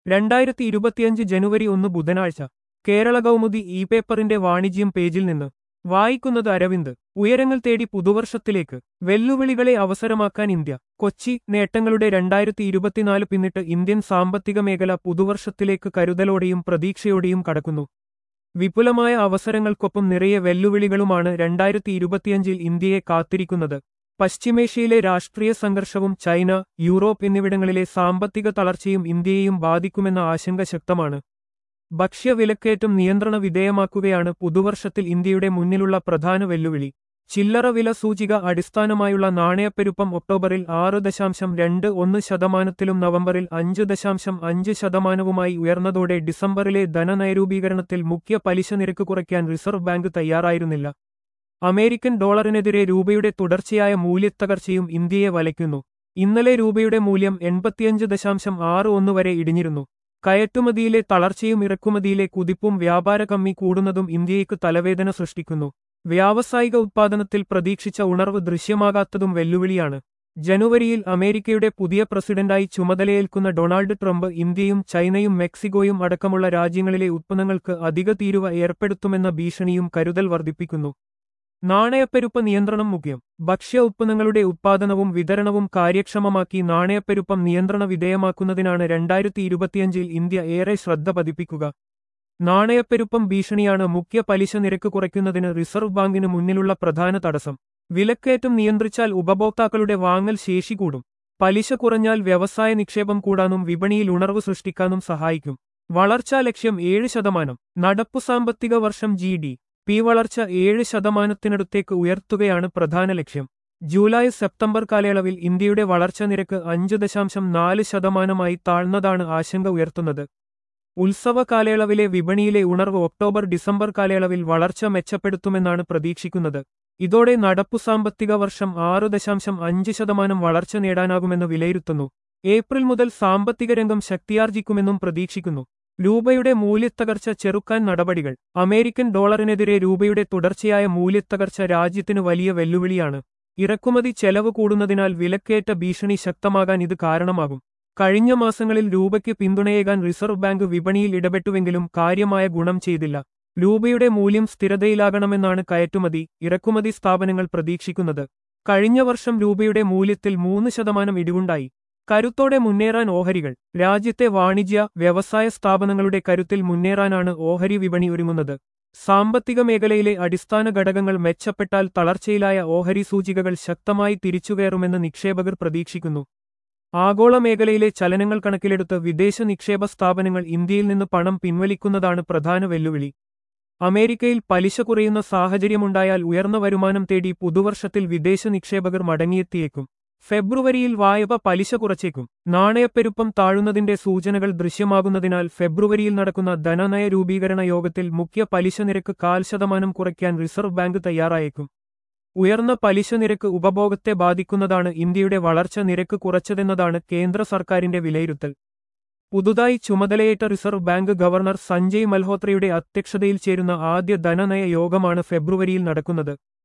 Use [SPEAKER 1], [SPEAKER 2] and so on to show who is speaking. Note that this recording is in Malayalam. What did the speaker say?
[SPEAKER 1] രണ്ടായിരത്തി ഇരുപത്തിയഞ്ച് ജനുവരി ഒന്ന് ബുധനാഴ്ച കേരള കൗമുദി ഇ പേപ്പറിന്റെ വാണിജ്യം പേജിൽ നിന്ന് വായിക്കുന്നത് അരവിന്ദ് ഉയരങ്ങൾ തേടി പുതുവർഷത്തിലേക്ക് വെല്ലുവിളികളെ അവസരമാക്കാൻ ഇന്ത്യ കൊച്ചി നേട്ടങ്ങളുടെ രണ്ടായിരത്തി ഇരുപത്തിനാല് പിന്നിട്ട് ഇന്ത്യൻ സാമ്പത്തിക മേഖല പുതുവർഷത്തിലേക്ക് കരുതലോടെയും പ്രതീക്ഷയോടെയും കടക്കുന്നു വിപുലമായ അവസരങ്ങൾക്കൊപ്പം നിറയെ വെല്ലുവിളികളുമാണ് രണ്ടായിരത്തി ഇരുപത്തിയഞ്ചിൽ ഇന്ത്യയെ കാത്തിരിക്കുന്നത് പശ്ചിമേഷ്യയിലെ രാഷ്ട്രീയ സംഘർഷവും ചൈന യൂറോപ്പ് എന്നിവിടങ്ങളിലെ സാമ്പത്തിക തളർച്ചയും ഇന്ത്യയെയും ബാധിക്കുമെന്ന ആശങ്ക ശക്തമാണ് ഭക്ഷ്യവിലക്കയറ്റം നിയന്ത്രണ വിധേയമാക്കുകയാണ് പുതുവർഷത്തിൽ ഇന്ത്യയുടെ മുന്നിലുള്ള പ്രധാന വെല്ലുവിളി ചില്ലറ വില സൂചിക അടിസ്ഥാനമായുള്ള നാണയപ്പെരുപ്പം ഒക്ടോബറിൽ ആറ് ദശാംശം രണ്ട് ഒന്ന് ശതമാനത്തിലും നവംബറിൽ അഞ്ച് ദശാംശം അഞ്ച് ശതമാനവുമായി ഉയർന്നതോടെ ഡിസംബറിലെ ധനനയരൂപീകരണത്തിൽ മുഖ്യ പലിശ നിരക്ക് കുറയ്ക്കാൻ റിസർവ് ബാങ്ക് തയ്യാറായിരുന്നില്ല അമേരിക്കൻ ഡോളറിനെതിരെ രൂപയുടെ തുടർച്ചയായ മൂല്യത്തകർച്ചയും ഇന്ത്യയെ വലയ്ക്കുന്നു ഇന്നലെ രൂപയുടെ മൂല്യം എൺപത്തിയഞ്ച് ദശാംശം ആറ് ഒന്ന് വരെ ഇടിഞ്ഞിരുന്നു കയറ്റുമതിയിലെ തളർച്ചയും ഇറക്കുമതിയിലെ കുതിപ്പും വ്യാപാര കമ്മി കൂടുന്നതും ഇന്ത്യയ്ക്ക് തലവേദന സൃഷ്ടിക്കുന്നു വ്യാവസായിക ഉത്പാദനത്തിൽ പ്രതീക്ഷിച്ച ഉണർവ് ദൃശ്യമാകാത്തതും വെല്ലുവിളിയാണ് ജനുവരിയിൽ അമേരിക്കയുടെ പുതിയ പ്രസിഡന്റായി ചുമതലയേൽക്കുന്ന ഡൊണാൾഡ് ട്രംപ് ഇന്ത്യയും ചൈനയും മെക്സിക്കോയും അടക്കമുള്ള രാജ്യങ്ങളിലെ ഉത്പന്നങ്ങൾക്ക് അധിക തീരുവ ഏർപ്പെടുത്തുമെന്ന ഭീഷണിയും കരുതൽ വർദ്ധിപ്പിക്കുന്നു നാണയപ്പെരുപ്പ നിയന്ത്രണം മുഖ്യം ഭക്ഷ്യ ഉത്പന്നങ്ങളുടെ ഉത്പാദനവും വിതരണവും കാര്യക്ഷമമാക്കി നാണയപ്പെരുപ്പം നിയന്ത്രണ വിധേയമാക്കുന്നതിനാണ് രണ്ടായിരത്തി ഇരുപത്തിയഞ്ചിൽ ഇന്ത്യ ഏറെ ശ്രദ്ധ പതിപ്പിക്കുക നാണയപ്പെരുപ്പം ഭീഷണിയാണ് മുഖ്യ പലിശ നിരക്ക് കുറയ്ക്കുന്നതിന് റിസർവ് ബാങ്കിന് മുന്നിലുള്ള പ്രധാന തടസ്സം വിലക്കയറ്റം നിയന്ത്രിച്ചാൽ ഉപഭോക്താക്കളുടെ വാങ്ങൽ ശേഷി കൂടും പലിശ കുറഞ്ഞാൽ വ്യവസായ നിക്ഷേപം കൂടാനും വിപണിയിൽ ഉണർവ് സൃഷ്ടിക്കാനും സഹായിക്കും വളർച്ചാ ലക്ഷ്യം ഏഴ് ശതമാനം നടപ്പു സാമ്പത്തിക വർഷം ജി ഡി പി വളർച്ച ഏഴ് ശതമാനത്തിനടുത്തേക്ക് ഉയർത്തുകയാണ് പ്രധാന ലക്ഷ്യം ജൂലൈ സെപ്റ്റംബർ കാലയളവിൽ ഇന്ത്യയുടെ വളർച്ചാ നിരക്ക് അഞ്ച് ദശാംശം നാല് ശതമാനമായി താഴ്ന്നതാണ് ആശങ്ക ഉയർത്തുന്നത് ഉത്സവ കാലയളവിലെ വിപണിയിലെ ഉണർവ് ഒക്ടോബർ ഡിസംബർ കാലയളവിൽ വളർച്ച മെച്ചപ്പെടുത്തുമെന്നാണ് പ്രതീക്ഷിക്കുന്നത് ഇതോടെ നടപ്പു സാമ്പത്തിക വർഷം ആറ് ദശാംശം അഞ്ച് ശതമാനം വളർച്ച നേടാനാകുമെന്ന് വിലയിരുത്തുന്നു ഏപ്രിൽ മുതൽ സാമ്പത്തിക രംഗം ശക്തിയാർജിക്കുമെന്നും പ്രതീക്ഷിക്കുന്നു രൂപയുടെ മൂല്യത്തകർച്ച ചെറുക്കാൻ നടപടികൾ അമേരിക്കൻ ഡോളറിനെതിരെ രൂപയുടെ തുടർച്ചയായ മൂല്യത്തകർച്ച രാജ്യത്തിന് വലിയ വെല്ലുവിളിയാണ് ഇറക്കുമതി ചെലവ് കൂടുന്നതിനാൽ വിലക്കയറ്റ ഭീഷണി ശക്തമാകാൻ ഇത് കാരണമാകും കഴിഞ്ഞ മാസങ്ങളിൽ രൂപയ്ക്ക് പിന്തുണയേകാൻ റിസർവ് ബാങ്ക് വിപണിയിൽ ഇടപെട്ടുവെങ്കിലും കാര്യമായ ഗുണം ചെയ്തില്ല രൂപയുടെ മൂല്യം സ്ഥിരതയിലാകണമെന്നാണ് കയറ്റുമതി ഇറക്കുമതി സ്ഥാപനങ്ങൾ പ്രതീക്ഷിക്കുന്നത് കഴിഞ്ഞ വർഷം രൂപയുടെ മൂല്യത്തിൽ മൂന്ന് ശതമാനം ഇടിവുണ്ടായി കരുത്തോടെ മുന്നേറാൻ ഓഹരികൾ രാജ്യത്തെ വാണിജ്യ വ്യവസായ സ്ഥാപനങ്ങളുടെ കരുത്തിൽ മുന്നേറാനാണ് ഓഹരി വിപണി ഒരുങ്ങുന്നത് സാമ്പത്തിക മേഖലയിലെ അടിസ്ഥാന ഘടകങ്ങൾ മെച്ചപ്പെട്ടാൽ തളർച്ചയിലായ ഓഹരി സൂചികകൾ ശക്തമായി തിരിച്ചുകയറുമെന്ന് നിക്ഷേപകർ പ്രതീക്ഷിക്കുന്നു ആഗോള മേഖലയിലെ ചലനങ്ങൾ കണക്കിലെടുത്ത് വിദേശ നിക്ഷേപ സ്ഥാപനങ്ങൾ ഇന്ത്യയിൽ നിന്ന് പണം പിൻവലിക്കുന്നതാണ് പ്രധാന വെല്ലുവിളി അമേരിക്കയിൽ പലിശ കുറയുന്ന സാഹചര്യമുണ്ടായാൽ ഉയർന്ന വരുമാനം തേടി പുതുവർഷത്തിൽ വിദേശ നിക്ഷേപകർ മടങ്ങിയെത്തിയേക്കും ഫെബ്രുവരിയിൽ വായ്പ പലിശ കുറച്ചേക്കും നാണയപ്പെരുപ്പം താഴുന്നതിന്റെ സൂചനകൾ ദൃശ്യമാകുന്നതിനാൽ ഫെബ്രുവരിയിൽ നടക്കുന്ന ധനനയ രൂപീകരണ യോഗത്തിൽ മുഖ്യ പലിശ നിരക്ക് കാൽ ശതമാനം കുറയ്ക്കാൻ റിസർവ് ബാങ്ക് തയ്യാറായേക്കും ഉയർന്ന പലിശ നിരക്ക് ഉപഭോഗത്തെ ബാധിക്കുന്നതാണ് ഇന്ത്യയുടെ വളർച്ച നിരക്ക് കുറച്ചതെന്നതാണ് കേന്ദ്ര സർക്കാരിന്റെ വിലയിരുത്തൽ പുതുതായി ചുമതലയേറ്റ റിസർവ് ബാങ്ക് ഗവർണർ സഞ്ജയ് മൽഹോത്രയുടെ അധ്യക്ഷതയിൽ ചേരുന്ന ആദ്യ ധനനയ യോഗമാണ് ഫെബ്രുവരിയിൽ നടക്കുന്നത്